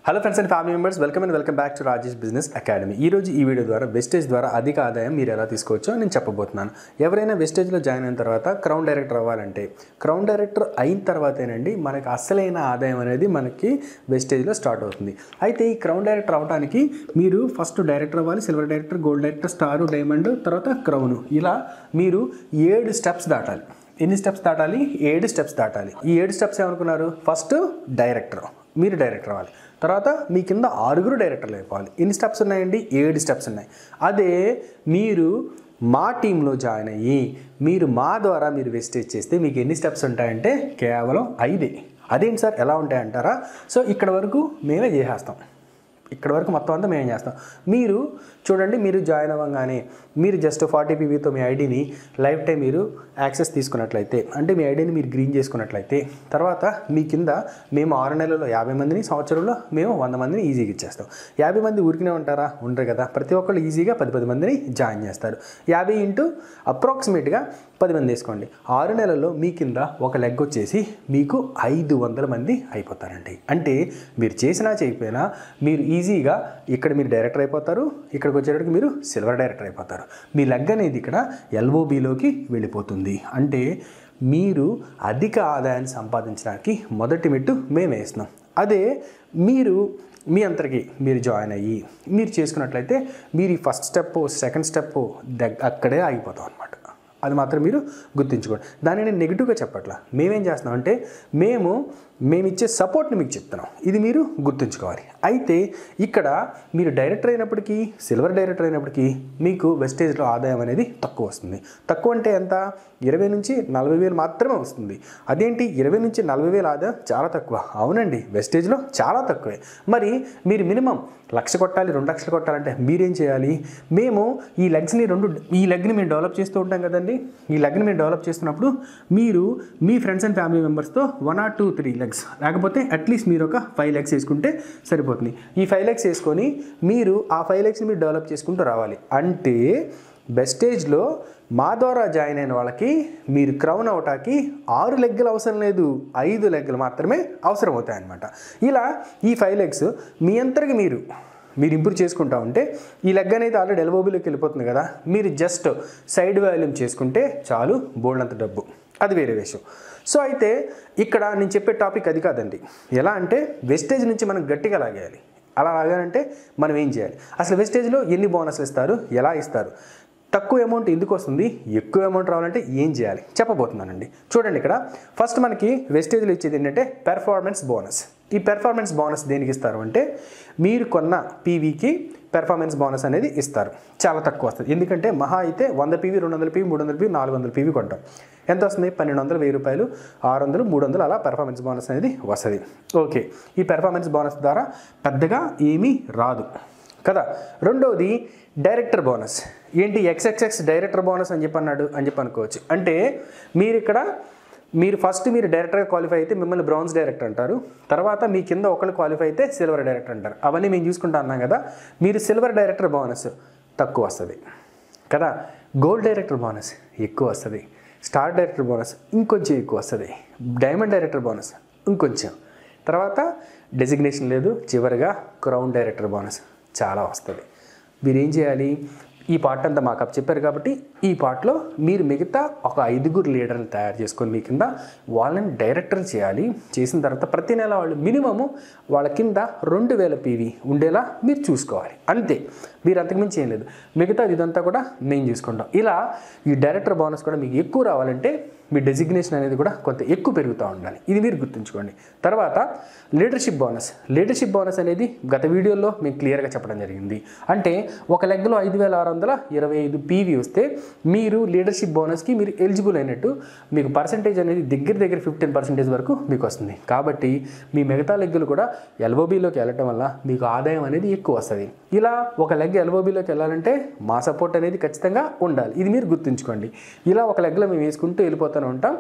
hello friends and family members welcome and welcome back to Rajesh business academy ఈ రోజు ఈ video ద్వారా wastage ద్వారా అధిక ఆదాయం మీరు ఎలా తీసుకోవచ్చో నేను చెప్పబోతున్నాను ఎవరైనా వెస్టేజ్లో జాయిన్ అయిన తర్వాత క్రౌన్ డైరెక్టర్ అవ్వాలంటే క్రౌన్ డైరెక్టర్ అయిన తర్వాతేనండి మనకి అసలైన ఆదాయం అనేది మనకి వెస్టేజ్లో స్టార్ట్ అవుతుంది అయితే ఈ క్రౌన్ డైరెక్టర్ అవ్వడానికి మీరు ఫస్ట్ డైరెక్టర్ అవ్వాలి silver director gold director star diamond తర్వాత క్రౌన్ ఇలా మీరు ఏడు స్టెప్స్ దాటాలి ఎన్ని స్టెప్స్ దాటాలి ఏడు స్టెప్స్ దాటాలి ఈ ఏడు స్టెప్స్ ఏమనుకున్నారు ఫస్ట్ డైరెక్టర్ మీరు డైరెక్టర్ అవ్వాలి తర్వాత మీ కింద ఆరుగురు డైరెక్టర్లు అయిపోవాలి ఎన్ని స్టెప్స్ ఉన్నాయండి ఏడు స్టెప్స్ ఉన్నాయి అదే మీరు మా టీంలో జాయిన్ అయ్యి మీరు మా ద్వారా మీరు వెస్టేజ్ చేస్తే మీకు ఎన్ని స్టెప్స్ ఉంటాయంటే కేవలం ఐదే అదేంటి సార్ ఎలా ఉంటాయంటారా సో ఇక్కడ వరకు మేమే చేసేస్తాం ఇక్కడ వరకు మొత్తం అంతా మేము చేస్తాం మీరు చూడండి మీరు జాయిన్ అవ్వగానే మీరు జస్ట్ ఫార్టీ పీవీతో మీ ఐడిని లైఫ్ టైం మీరు యాక్సెస్ తీసుకున్నట్లయితే అంటే మీ ఐడిని మీరు గ్రీన్ చేసుకున్నట్లయితే తర్వాత మీ కింద మేము ఆరు నెలల్లో యాభై మందిని సంవత్సరంలో మేము వంద మందిని ఈజీగా ఇచ్చేస్తాం యాభై మంది ఊరికనే ఉంటారా ఉండరు కదా ప్రతి ఒక్కళ్ళు ఈజీగా పది పది మందిని జాయిన్ చేస్తారు యాభై ఇంటూ అప్రాక్సిమేట్గా పది మంది వేసుకోండి ఆరు నెలల్లో మీ కింద ఒక లెగ్ వచ్చేసి మీకు ఐదు వందల మంది అయిపోతారండి అంటే మీరు చేసినా చేయకపోయినా మీరు ఈజీగా ఇక్కడ మీరు డైరెక్టర్ అయిపోతారు ఇక్కడికి వచ్చేటప్పటికి మీరు సిల్వర్ డైరెక్టర్ అయిపోతారు మీ లెగ్ అనేది ఇక్కడ ఎల్ఓబిలోకి వెళ్ళిపోతుంది అంటే మీరు అధిక ఆదాయాన్ని సంపాదించడానికి మొదటి మెట్టు మేము వేస్తున్నాం అదే మీరు మీ అంతరికి మీరు జాయిన్ అయ్యి మీరు చేసుకున్నట్లయితే మీరు ఈ ఫస్ట్ స్టెప్ సెకండ్ స్టెప్ దగ్గ అక్కడే ఆగిపోతాం అనమాట అది మాత్రం మీరు గుర్తుంచుకోండి దాన్ని నేను నెగిటివ్గా చెప్పట్లా మేమేం చేస్తున్నాం అంటే మేము మేము ఇచ్చే సపోర్ట్ని మీకు చెప్తున్నాం ఇది మీరు గుర్తుంచుకోవాలి అయితే ఇక్కడ మీరు డైరెక్టర్ అయినప్పటికీ సిల్వర్ డైరెక్టర్ అయినప్పటికీ మీకు వెస్టేజ్లో ఆదాయం అనేది తక్కువ వస్తుంది తక్కువ అంటే ఎంత ఇరవై నుంచి నలభై వేలు మాత్రమే వస్తుంది అదేంటి ఇరవై నుంచి నలభై వేలు ఆదాయం చాలా తక్కువ అవునండి వెస్టేజ్లో చాలా తక్కువే మరి మీరు మినిమం లక్ష కొట్టాలి రెండు లక్షలు కొట్టాలంటే మీరేం చేయాలి మేము ఈ లెగ్స్ని రెండు ఈ లెగ్ని మేము డెవలప్ చేస్తూ ఉంటాం కదండి ఈ లెగ్ని మేము డెవలప్ చేస్తున్నప్పుడు మీరు మీ ఫ్రెండ్స్ అండ్ ఫ్యామిలీ మెంబర్స్తో one or two three legs లేకపోతే అట్లీస్ట్ మీరు ఒక ఫైవ్ లెగ్స్ వేసుకుంటే సరిపోతుంది ఈ ఫైవ్ లెగ్స్ వేసుకొని మీరు ఆ ఫైవ్ లెగ్స్ని మీరు డెవలప్ చేసుకుంటూ రావాలి అంటే బెస్టేజ్లో మా ద్వారా జాయిన్ అయిన వాళ్ళకి మీరు క్రౌన్ అవటానికి ఆరు లెగ్గలు అవసరం లేదు ఐదు లెగ్గలు మాత్రమే అవసరం అవుతాయి అన్నమాట ఇలా ఈ ఫైవ్ లెగ్స్ మీ అంతరికి మీరు మీరు ఇంప్రూవ్ చేసుకుంటా ఉంటే ఈ లెగ్ అనేది ఆల్రెడీ ఎల్బోబీలోకి వెళ్ళిపోతుంది కదా మీరు జస్ట్ సైడ్ వాల్యూమ్ చేసుకుంటే చాలు బోల్డ్ అంత డబ్బు అది వేరే విషయం సో అయితే ఇక్కడ నేను చెప్పే టాపిక్ అది కాదండి ఎలా అంటే వెస్టేజ్ నుంచి మనం గట్టిగా లాగేయాలి అలా లాగాలంటే మనం ఏం చేయాలి అసలు వెస్టేజ్లో ఎన్ని బోనస్లు ఇస్తారు ఎలా ఇస్తారు తక్కువ అమౌంట్ ఎందుకు వస్తుంది ఎక్కువ అమౌంట్ రావాలంటే ఏం చేయాలి చెప్పబోతున్నానండి చూడండి ఇక్కడ ఫస్ట్ మనకి వెస్టేజ్లో ఇచ్చేది ఏంటంటే పెర్ఫార్మెన్స్ బోనస్ ఈ పెర్ఫార్మెన్స్ బోనస్ దేనికి ఇస్తారు అంటే మీరు కొన్న పీవీకి పెర్ఫార్మెన్స్ బోనస్ అనేది ఇస్తారు చాలా తక్కువ వస్తుంది ఎందుకంటే మహా అయితే వంద పీవీ రెండు వందల పీవీ మూడు వందల పీవీ నాలుగు వందల పీవీ కొంటాం ఎంత వస్తుంది పన్నెండు వందలు వెయ్యి రూపాయలు ఆరు వందలు మూడు వందలు అలా పెర్ఫార్మెన్స్ బోనస్ అనేది వస్తుంది ఓకే ఈ పెర్ఫార్మెన్స్ బోనస్ ద్వారా పెద్దగా ఏమీ రాదు కదా రెండవది డైరెక్టర్ బోనస్ ఏంటి ఎక్స్ఎక్స్ఎక్స్ డైరెక్టర్ బోనస్ అని చెప్పి అన్నాడు అని చెప్పి అనుకోవచ్చు అంటే మీరు ఇక్కడ మీరు ఫస్ట్ మీరు డైరెక్టర్గా క్వాలిఫై అయితే మిమ్మల్ని బ్రౌన్స్ డైరెక్టర్ అంటారు తర్వాత మీ కింద ఒకళ్ళు క్వాలిఫై అయితే సిల్వర్ డైరెక్టర్ అంటారు అవన్నీ మేము చూసుకుంటా అన్నాం కదా మీరు సిల్వర్ డైరెక్టర్ బోనస్ తక్కువ వస్తుంది కదా గోల్డ్ డైరెక్టర్ బోనస్ ఎక్కువ వస్తుంది స్టార్ డైరెక్టర్ బోనస్ ఇంకొంచెం ఎక్కువ వస్తుంది డైమండ్ డైరెక్టర్ బోనస్ ఇంకొంచెం తర్వాత డెసిగ్నేషన్ లేదు చివరిగా క్రౌన్ డైరెక్టర్ బోనస్ చాలా వస్తుంది మీరు ఏం చేయాలి ఈ పార్ట్ అంతా మాకు అప్ చెప్పారు కాబట్టి ఈ పార్ట్లో మీరు మిగతా ఒక ఐదుగురు లీడర్ని తయారు చేసుకొని మీ కింద వాళ్ళని డైరెక్టర్ చేయాలి చేసిన తర్వాత ప్రతి నెల వాళ్ళు మినిమము వాళ్ళ కింద రెండు వేల పీవీ ఉండేలా మీరు చూసుకోవాలి అంతే మీరు అంతకుమించి ఏం లేదు మిగతా ఇదంతా కూడా మేము చూసుకుంటాం ఇలా ఈ డైరెక్టర్ బోనస్ కూడా మీకు ఎక్కువ రావాలంటే మీ డెసిగ్నేషన్ అనేది కూడా కొంత ఎక్కువ పెరుగుతూ ఉండాలి ఇది మీరు గుర్తుంచుకోండి తర్వాత లీడర్షిప్ బోనస్ లీడర్షిప్ బోనస్ అనేది గత వీడియోలో మేము క్లియర్గా చెప్పడం జరిగింది అంటే ఒక లెగ్గలో ఐదు వేల ఆరు వందల ఇరవై ఐదు పీవీ వస్తే మీరు లీడర్షిప్ బోనస్కి మీరు ఎలిజిబుల్ అయినట్టు మీకు పర్సంటేజ్ అనేది దగ్గర దగ్గర ఫిఫ్టీన్ పర్సెంటేజ్ వరకు మీకు వస్తుంది కాబట్టి మీ మిగతా లెగ్గులు కూడా ఎల్ఓబీలోకి వెళ్ళటం వల్ల మీకు ఆదాయం అనేది ఎక్కువ వస్తుంది ఇలా ఒక లెగ్ ఎల్ఓబీలోకి వెళ్ళాలంటే మా సపోర్ట్ అనేది ఖచ్చితంగా ఉండాలి ఇది మీరు గుర్తుంచుకోండి ఇలా ఒక లెగ్లో మేము వేసుకుంటూ వెళ్ళిపోతూనే ఉంటాం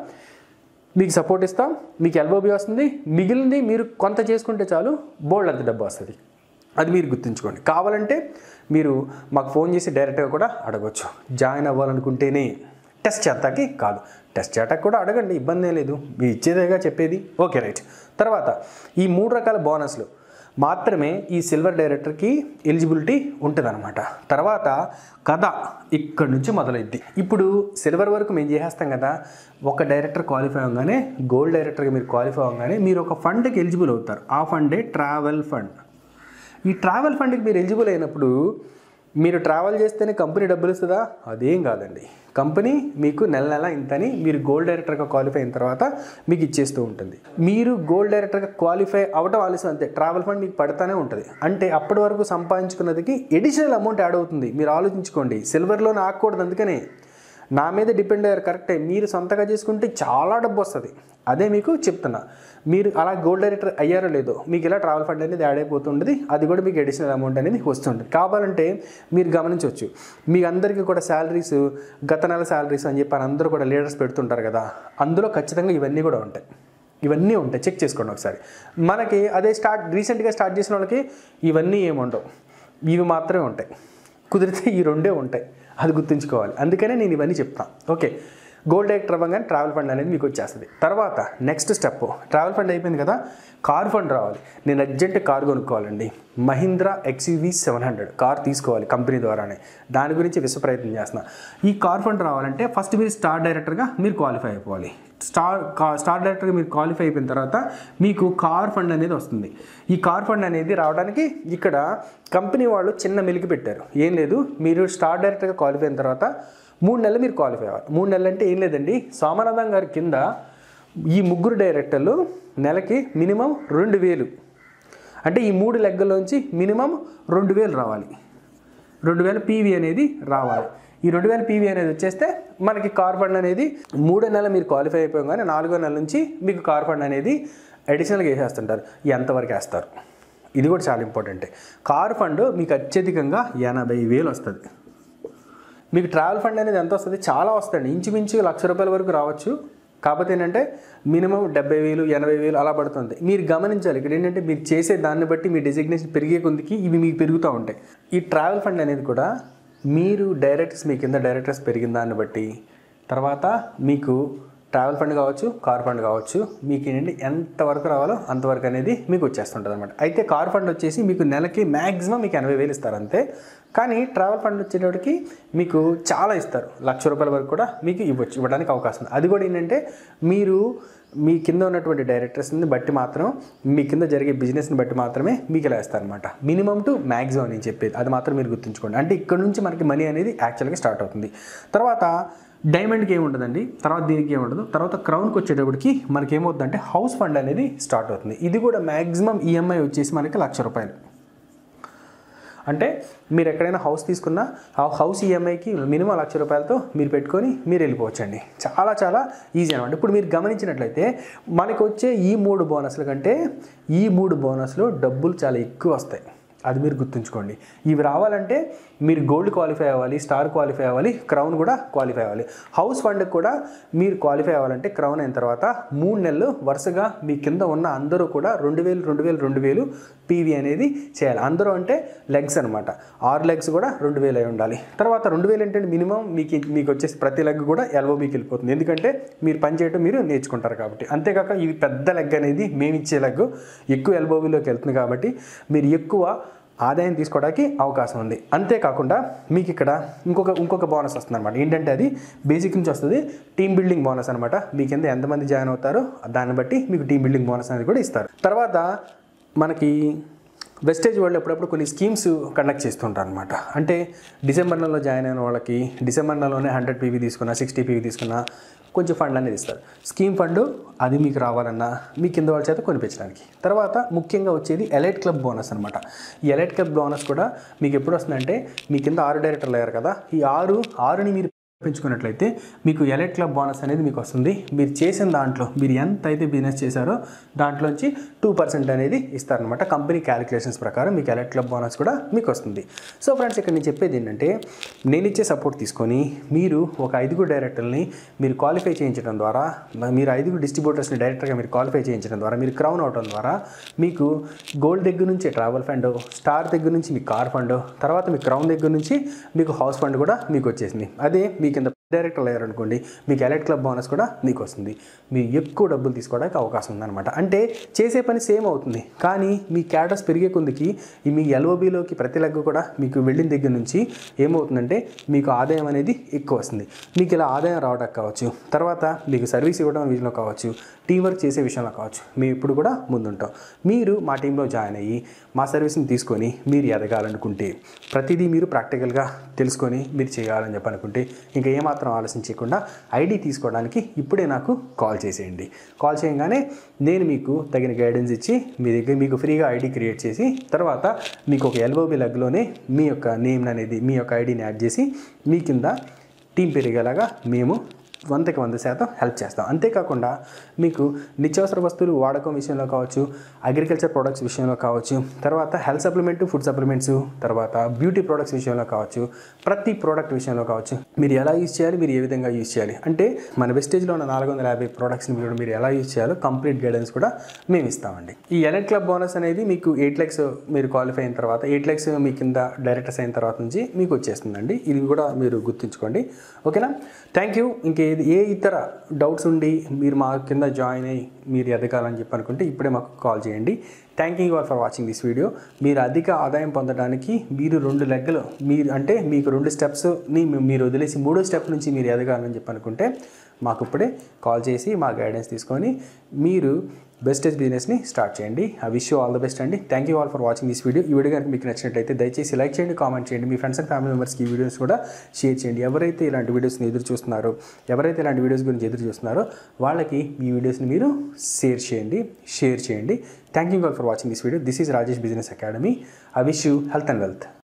మీకు సపోర్ట్ ఇస్తాం మీకు ఎల్బోబీ వస్తుంది మిగిలింది మీరు కొంత చేసుకుంటే చాలు బోల్డ్ అంత డబ్బు వస్తుంది అది మీరు గుర్తుంచుకోండి కావాలంటే మీరు మాకు ఫోన్ చేసి డైరెక్ట్గా కూడా అడగవచ్చు జాయిన్ అవ్వాలనుకుంటేనే టెస్ట్ చేస్తాకి కాదు టెస్ట్ చేటాకి కూడా అడగండి ఇబ్బంది ఏం లేదు మీ ఇచ్చేదేగా చెప్పేది ఓకే రైట్ తర్వాత ఈ మూడు రకాల బోనస్లు మాత్రమే ఈ సిల్వర్ డైరెక్టర్కి ఎలిజిబిలిటీ ఉంటుందన్నమాట తర్వాత కథ ఇక్కడి నుంచి మొదలైద్ది ఇప్పుడు సిల్వర్ వరకు మేము చేసేస్తాం కదా ఒక డైరెక్టర్ క్వాలిఫై అవ్వగానే గోల్డ్ డైరెక్టర్గా మీరు క్వాలిఫై అవ్వగానే మీరు ఒక ఫండ్కి ఎలిజిబుల్ అవుతారు ఆ ఫండే ట్రావెల్ ఫండ్ ఈ ట్రావెల్ ఫండ్కి మీరు ఎలిజిబుల్ అయినప్పుడు మీరు ట్రావెల్ చేస్తేనే కంపెనీ డబ్బులు ఇస్తుందా అదేం కాదండి కంపెనీ మీకు నెల నెల ఇంతని మీరు గోల్డ్ డైరెక్టర్గా క్వాలిఫై అయిన తర్వాత మీకు ఇచ్చేస్తూ ఉంటుంది మీరు గోల్డ్ డైరెక్టర్గా క్వాలిఫై అవ్వడం ఆలస్యం అంతే ట్రావెల్ ఫండ్ మీకు పడతానే ఉంటుంది అంటే అప్పటి వరకు సంపాదించుకున్నదికి ఎడిషనల్ అమౌంట్ యాడ్ అవుతుంది మీరు ఆలోచించుకోండి సిల్వర్లోనే ఆగకూడదు అందుకనే నా మీద డిపెండ్ అయ్యారు కరెక్టే మీరు సొంతగా చేసుకుంటే చాలా డబ్బు వస్తుంది అదే మీకు చెప్తున్నా మీరు అలా గోల్డ్ డైరెక్టర్ అయ్యారో లేదో మీకు ఇలా ట్రావెల్ ఫండ్ అనేది యాడ్ అయిపోతుంటుంది అది కూడా మీకు అడిషనల్ అమౌంట్ అనేది వస్తుంది కావాలంటే మీరు గమనించవచ్చు మీ అందరికీ కూడా శాలరీస్ గత నెల శాలరీస్ అని చెప్పి అందరూ కూడా లీడర్స్ పెడుతుంటారు కదా అందులో ఖచ్చితంగా ఇవన్నీ కూడా ఉంటాయి ఇవన్నీ ఉంటాయి చెక్ చేసుకోండి ఒకసారి మనకి అదే స్టార్ట్ రీసెంట్గా స్టార్ట్ చేసిన వాళ్ళకి ఇవన్నీ ఏముండవు ఇవి మాత్రమే ఉంటాయి కుదిరితే ఈ రెండే ఉంటాయి అది గుర్తుంచుకోవాలి అందుకనే నేను ఇవన్నీ చెప్తాను ఓకే గోల్డ్ డైరెక్టర్ అవ్వగానే ట్రావెల్ ఫండ్ అనేది మీకు వచ్చేస్తుంది తర్వాత నెక్స్ట్ స్టెప్ ట్రావెల్ ఫండ్ అయిపోయింది కదా కార్ ఫండ్ రావాలి నేను అర్జెంట్ కార్ కొనుక్కోవాలండి Mahindra XUV seven hundred car తీసుకోవాలి కంపెనీ ద్వారానే దాని గురించి విశ్వ ప్రయత్నం చేస్తున్నా ఈ కార్ ఫండ్ రావాలంటే ఫస్ట్ మీరు స్టార్ డైరెక్టర్గా మీరు క్వాలిఫై అయిపోవాలి స్టార్ కా- స్టార్ డైరెక్టర్గా మీరు క్వాలిఫై అయిపోయిన తర్వాత మీకు కార్ ఫండ్ అనేది వస్తుంది ఈ కార్ ఫండ్ అనేది రావడానికి ఇక్కడ కంపెనీ వాళ్ళు చిన్న మెలికి పెట్టారు ఏం లేదు మీరు స్టార్ డైరెక్టర్గా క్వాలిఫై అయిన తర్వాత మూడు నెలలు మీరు క్వాలిఫై అవ్వాలి మూడు నెలలు అంటే ఏం లేదండి సోమనాథం గారి కింద ఈ ముగ్గురు డైరెక్టర్లు నెలకి మినిమం రెండు వేలు అంటే ఈ మూడు లెగ్గల్లోంచి మినిమం రెండు వేలు రావాలి రెండు వేల పీవీ అనేది రావాలి ఈ రెండు వేల పీవీ అనేది వచ్చేస్తే మనకి కార్ ఫండ్ అనేది మూడో నెల మీరు క్వాలిఫై అయిపోగానే నాలుగో నెల నుంచి మీకు కార్ ఫండ్ అనేది అడిషనల్గా వేసేస్తుంటారు ఎంతవరకు వేస్తారు ఇది కూడా చాలా ఇంపార్టెంట్ కార్ ఫండ్ మీకు అత్యధికంగా ఎనభై వేలు వస్తుంది మీకు ట్రావెల్ ఫండ్ అనేది ఎంత వస్తుంది చాలా వస్తుంది ఇంచుమించు లక్ష రూపాయల వరకు రావచ్చు కాకపోతే ఏంటంటే మినిమం డెబ్బై వేలు ఎనభై వేలు అలా పడుతుంది మీరు గమనించాలి ఇక్కడ ఏంటంటే మీరు చేసే దాన్ని బట్టి మీ డెసిగ్నేషన్ పెరిగే కొద్దికి ఇవి మీకు పెరుగుతూ ఉంటాయి ఈ ట్రావెల్ ఫండ్ అనేది కూడా మీరు డైరెక్టర్స్ మీ కింద డైరెక్టర్స్ పెరిగిన దాన్ని బట్టి తర్వాత మీకు ట్రావెల్ ఫండ్ కావచ్చు కార్ ఫండ్ కావచ్చు మీకు ఏంటంటే ఎంతవరకు రావాలో అంతవరకు అనేది మీకు వచ్చేస్తుంటుంది అనమాట అయితే కార్ ఫండ్ వచ్చేసి మీకు నెలకి మ్యాక్సిమం మీకు ఎనభై వేలు ఇస్తారు అంతే కానీ ట్రావెల్ ఫండ్ వచ్చేటప్పటికి మీకు చాలా ఇస్తారు లక్ష రూపాయల వరకు కూడా మీకు ఇవ్వచ్చు ఇవ్వడానికి అవకాశం ఉంది అది కూడా ఏంటంటే మీరు మీ కింద ఉన్నటువంటి డైరెక్టర్స్ని బట్టి మాత్రం మీ కింద జరిగే బిజినెస్ని బట్టి మాత్రమే మీకు ఇలా ఇస్తారనమాట మినిమం టు మ్యాక్సిమం నేను చెప్పేది అది మాత్రం మీరు గుర్తుంచుకోండి అంటే ఇక్కడ నుంచి మనకి మనీ అనేది యాక్చువల్గా స్టార్ట్ అవుతుంది తర్వాత డైమండ్కి ఏముంటుందండి తర్వాత దీనికి ఏముండదు తర్వాత క్రౌన్కి వచ్చేటప్పటికి మనకి ఏమవుతుందంటే హౌస్ ఫండ్ అనేది స్టార్ట్ అవుతుంది ఇది కూడా మ్యాక్సిమం ఈఎంఐ వచ్చేసి మనకి లక్ష రూపాయలు అంటే మీరు ఎక్కడైనా హౌస్ తీసుకున్నా ఆ హౌస్ ఈఎంఐకి మినిమం లక్ష రూపాయలతో మీరు పెట్టుకొని మీరు వెళ్ళిపోవచ్చండి చాలా చాలా ఈజీ అనమాట ఇప్పుడు మీరు గమనించినట్లయితే మనకు వచ్చే ఈ మూడు బోనస్ల కంటే ఈ మూడు బోనస్లు డబ్బులు చాలా ఎక్కువ వస్తాయి అది మీరు గుర్తుంచుకోండి ఇవి రావాలంటే మీరు గోల్డ్ క్వాలిఫై అవ్వాలి స్టార్ క్వాలిఫై అవ్వాలి క్రౌన్ కూడా క్వాలిఫై అవ్వాలి హౌస్ ఫండ్కి కూడా మీరు క్వాలిఫై అవ్వాలంటే క్రౌన్ అయిన తర్వాత మూడు నెలలు వరుసగా మీ కింద ఉన్న అందరూ కూడా రెండు వేలు రెండు వేలు రెండు వేలు పీవీ అనేది చేయాలి అందరూ అంటే లెగ్స్ అనమాట ఆరు లెగ్స్ కూడా రెండు వేలు అయి ఉండాలి తర్వాత రెండు వేలు ఏంటంటే మినిమం మీకు మీకు వచ్చేసి ప్రతి లెగ్ కూడా ఎల్ఓబీకి వెళ్ళిపోతుంది ఎందుకంటే మీరు పని చేయడం మీరు నేర్చుకుంటారు కాబట్టి అంతేకాక ఇది పెద్ద లెగ్ అనేది మేము ఇచ్చే లెగ్ ఎక్కువ ఎల్బోబీలోకి వెళ్తుంది కాబట్టి మీరు ఎక్కువ ఆదాయం తీసుకోవడానికి అవకాశం ఉంది అంతేకాకుండా మీకు ఇక్కడ ఇంకొక ఇంకొక బోనస్ వస్తుంది అనమాట ఏంటంటే అది బేసిక్ నుంచి వస్తుంది టీమ్ బిల్డింగ్ బోనస్ అనమాట మీ కింద ఎంతమంది జాయిన్ అవుతారో దాన్ని బట్టి మీకు టీమ్ బిల్డింగ్ బోనస్ అనేది కూడా ఇస్తారు తర్వాత మనకి వెస్టేజ్ వరల్డ్ అప్పుడప్పుడు కొన్ని స్కీమ్స్ కండక్ట్ చేస్తుంటారు అనమాట అంటే డిసెంబర్ నెలలో జాయిన్ అయిన వాళ్ళకి డిసెంబర్ నెలలోనే హండ్రెడ్ పీవీ తీసుకున్నా సిక్స్టీ పీవీ తీసుకున్నా కొంచెం ఫండ్ అనేది ఇస్తారు స్కీమ్ ఫండ్ అది మీకు రావాలన్నా మీ కింద వాళ్ళ చేత కొనిపించడానికి తర్వాత ముఖ్యంగా వచ్చేది ఎలైట్ క్లబ్ బోనస్ అనమాట ఈ ఎలైట్ క్లబ్ బోనస్ కూడా మీకు ఎప్పుడు వస్తుందంటే మీ కింద ఆరు డైరెక్టర్లు అయ్యారు కదా ఈ ఆరు ఆరుని మీరు పెంచుకున్నట్లయితే మీకు ఎలైట్ క్లబ్ బోనస్ అనేది మీకు వస్తుంది మీరు చేసిన దాంట్లో మీరు ఎంత అయితే బిజినెస్ చేశారో దాంట్లోంచి టూ పర్సెంట్ అనేది ఇస్తారనమాట కంపెనీ క్యాలిక్యులేషన్స్ ప్రకారం మీకు ఎలైట్ క్లబ్ బోనస్ కూడా మీకు వస్తుంది సో ఫ్రెండ్స్ ఇక్కడ నేను చెప్పేది ఏంటంటే నేను ఇచ్చే సపోర్ట్ తీసుకొని మీరు ఒక ఐదుగురు డైరెక్టర్ని మీరు క్వాలిఫై చేయించడం ద్వారా మ- మీరు ఐదుగురు డిస్ట్రిబ్యూటర్స్ని డైరెక్టర్గా మీరు క్వాలిఫై చేయించడం ద్వారా మీరు క్రౌన్ అవడం ద్వారా మీకు గోల్డ్ దగ్గర నుంచి ట్రావెల్ ఫండ్ స్టార్ దగ్గర నుంచి మీ కార్ ఫండ్ తర్వాత మీ క్రౌన్ దగ్గర నుంచి మీకు హౌస్ ఫండ్ కూడా మీకు వచ్చేసింది అదే మీ కింద డైరెక్టర్ అయ్యారనుకోండి మీకు ఎలైట్ క్లబ్ బోనస్ కూడా మీకు వస్తుంది మీరు ఎక్కువ డబ్బులు తీసుకోవడానికి అవకాశం ఉందన్నమాట అంటే చేసే పని సేమ్ అవుతుంది కానీ మీ క్యాడర్స్ పెరిగే కొందికి ఈ మీ ఎల్ఓబిలోకి ప్రతి లెగ్గ కూడా మీకు వెళ్ళిన దగ్గర నుంచి ఏమవుతుందంటే మీకు ఆదాయం అనేది ఎక్కువ వస్తుంది మీకు ఇలా ఆదాయం రావడానికి కావచ్చు తర్వాత మీకు సర్వీస్ ఇవ్వడం విషయంలో కావచ్చు టీం వర్క్ చేసే విషయంలో కావచ్చు మేము ఇప్పుడు కూడా ముందుంటాం మీరు మా టీంలో జాయిన్ అయ్యి మా సర్వీస్ని తీసుకొని మీరు ఎదగాలనుకుంటే ప్రతిదీ మీరు ప్రాక్టికల్గా తెలుసుకొని మీరు చేయాలని చెప్పి అనుకుంటే ఇంకా ఏమాత్రం ఆలోచించకుండా ఐడి తీసుకోవడానికి ఇప్పుడే నాకు కాల్ చేసేయండి కాల్ చేయగానే నేను మీకు తగిన గైడెన్స్ ఇచ్చి మీ దగ్గర మీకు ఫ్రీగా ఐడి క్రియేట్ చేసి తర్వాత మీకు ఒక ఎల్ఓబి లగ్లోనే మీ యొక్క నేమ్ అనేది మీ యొక్క ఐడిని యాడ్ చేసి మీ కింద టీం పెరిగేలాగా మేము వందకి వంద శాతం హెల్ప్ చేస్తాం అంతేకాకుండా మీకు నిత్యావసర వస్తువులు వాడకం విషయంలో కావచ్చు అగ్రికల్చర్ ప్రొడక్ట్స్ విషయంలో కావచ్చు తర్వాత హెల్త్ సప్లిమెంట్ ఫుడ్ సప్లిమెంట్స్ తర్వాత బ్యూటీ ప్రొడక్ట్స్ విషయంలో కావచ్చు ప్రతి ప్రోడక్ట్ విషయంలో కావచ్చు మీరు ఎలా యూజ్ చేయాలి మీరు ఏ విధంగా యూజ్ చేయాలి అంటే మన వెస్టేజ్లో ఉన్న నాలుగు వందల యాభై ప్రోడక్ట్స్ని మీరు మీరు ఎలా యూజ్ చేయాలో కంప్లీట్ గైడెన్స్ కూడా మేము ఇస్తామండి ఈ ఎలైట్ క్లబ్ బోనస్ అనేది మీకు ఎయిట్ ల్యాక్స్ మీరు క్వాలిఫై అయిన తర్వాత ఎయిట్ ల్యాక్స్ మీ కింద డైరెక్టర్స్ అయిన తర్వాత నుంచి మీకు వచ్చేస్తుందండి ఇది కూడా మీరు గుర్తుంచుకోండి ఓకేనా థ్యాంక్ యూ ఇంకే ఏ ఇతర డౌట్స్ ఉండి మీరు మా కింద జాయిన్ అయ్యి మీరు ఎదగాలని చెప్పి అనుకుంటే ఇప్పుడే మాకు కాల్ చేయండి thank you all for watching this video మీరు అధిక ఆదాయం పొందడానికి మీరు రెండు లెగ్గలు మీరు అంటే మీకు రెండు స్టెప్స్ని మీరు వదిలేసి మూడో స్టెప్ నుంచి మీరు ఎదగాలని చెప్పి అనుకుంటే మాకు ఇప్పుడే కాల్ చేసి మా గైడెన్స్ తీసుకొని మీరు బెస్టేజ్ బిజినెస్ని స్టార్ట్ చేయండి I wish you all the best అండి thank you all for watching this video ఈ వీడియో కనుక మీకు నచ్చినట్లయితే దయచేసి లైక్ చేయండి కామెంట్ చేయండి మీ ఫ్రెండ్స్ అండ్ ఫ్యామిలీ మెంబర్స్కి ఈ వీడియోస్ కూడా షేర్ చేయండి ఎవరైతే ఇలాంటి వీడియోస్ని ఎదురు చూస్తున్నారో ఎవరైతే ఇలాంటి వీడియోస్ గురించి ఎదురు చూస్తున్నారో వాళ్ళకి ఈ వీడియోస్ని మీరు షేర్ చేయండి షేర్ చేయండి thank you all for watching this video this is Rajesh business academy I wish you health and wealth